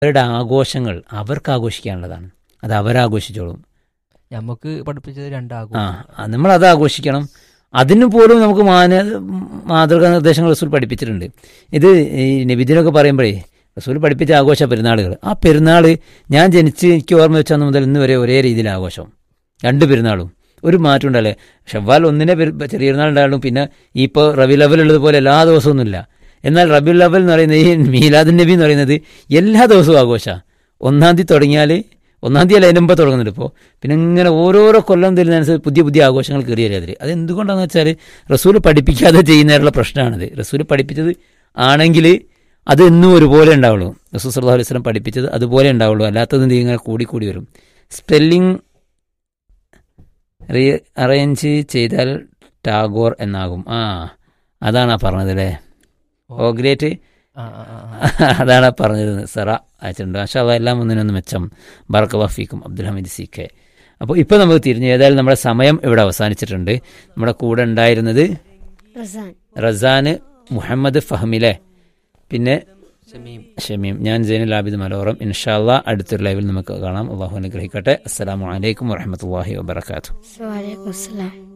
അവരുടെ ആഘോഷങ്ങൾ അവർക്ക് ആഘോഷിക്കാനുള്ളതാണ് അത് അവരാഘോഷിച്ചോളും നമുക്ക് പഠിപ്പിച്ചത് ആ രണ്ടാകും നമ്മൾ അത് ആഘോഷിക്കണം അതിന് പോലും നമുക്ക് മാന മാതൃകാ നിർദ്ദേശങ്ങൾ റസൂൽ പഠിപ്പിച്ചിട്ടുണ്ട് ഇത് ഈ നബിദിനൊക്കെ പറയുമ്പോഴേ റസൂൽ പഠിപ്പിച്ച ആഘോഷ പെരുന്നാളുകൾ ആ പെരുന്നാൾ ഞാൻ ജനിച്ച് എനിക്ക് ഓർമ്മ വെച്ചന്ന് മുതൽ ഇന്ന് വരെ ഒരേ രീതിയിൽ ആഘോഷം രണ്ട് പെരുന്നാളും ഒരു മാറ്റം ഉണ്ടല്ലേ ഷവ്വാൽ ഒന്നിനെ പെരു- ചെറിയ പെരുന്നാൾ ഉണ്ടാകും പിന്നെ ഈ ഇപ്പോൾ റബി ലെവൽ ഉള്ളതുപോലെ എല്ലാ ദിവസവും ഒന്നുമില്ല എന്നാൽ റബി ലെവൽ എന്ന് പറയുന്നത് ഈ മീലാദ് നബി എന്ന് പറയുന്നത് എല്ലാ ദിവസവും ആഘോഷമാണ് ഒന്നാം തീയതി തുടങ്ങിയാൽ ഒന്നാം തീയതി അല്ല അതിന് മുമ്പ് തുടങ്ങുന്നുണ്ട് ഇപ്പോൾ പിന്നെ ഇങ്ങനെ ഓരോരോ കൊല്ലം തരുന്നതനുസരിച്ച് പുതിയ പുതിയ ആഘോഷങ്ങൾ കയറി വരിക അതിൽ അത് എന്തുകൊണ്ടാണെന്ന് വെച്ചാൽ റസൂൽ പഠിപ്പിക്കാതെ ചെയ്യുന്നതിനുള്ള പ്രശ്നമാണിത് റസൂൽ പഠിപ്പിച്ചത് ആണെങ്കിൽ അത് എന്നും ഒരുപോലെ ഉണ്ടാവുള്ളൂ റസൂൽ സല്ലല്ലാഹു അലൈഹി വസല്ലം പഠിപ്പിച്ചത് അതുപോലെ ഉണ്ടാവുള്ളൂ അല്ലാത്തത് എന്ത് ചെയ്യും? ഇങ്ങനെ കൂടി കൂടി വരും സ്പെല്ലിംഗ് റീ അറേഞ്ച് ചെയ്താൽ ടാഗോർ എന്നാകും ആ അതാണ് ആ പറഞ്ഞത് അല്ലേ ഓ ഗ്രേറ്റ് ആ, ആ, ആ, ആ. അതാണ് പറഞ്ഞത് സെറ അയച്ചിട്ടുണ്ട് പക്ഷേ അതെല്ലാം ഒന്നിനൊന്ന് മെച്ചം ബർക്ക് വഫീക്കും അബ്ദുൽ ഹമീദ് സി കെ അപ്പോൾ ഇപ്പോൾ നമുക്ക് തിരിഞ്ഞു ഏതായാലും നമ്മുടെ സമയം ഇവിടെ അവസാനിച്ചിട്ടുണ്ട് നമ്മുടെ കൂടെ ഉണ്ടായിരുന്നത് റസാൻ റസാന് മുഹമ്മദ് ഫഹമിലെ പിന്നെ ഷമീം ഷമീം ഞാൻ ജൈനുൽ ആബിദ് മലോറം ഇൻഷാല്ല അടുത്തൊരു ലൈവിൽ നമുക്ക് കാണാം അള്ളാഹു അനുഗ്രഹിക്കട്ടെ അസ്സലാമു അലൈക്കും വറഹമത്തല്ലാഹി വബർക്കാത്തു വലൈക്കും അസ്സലാം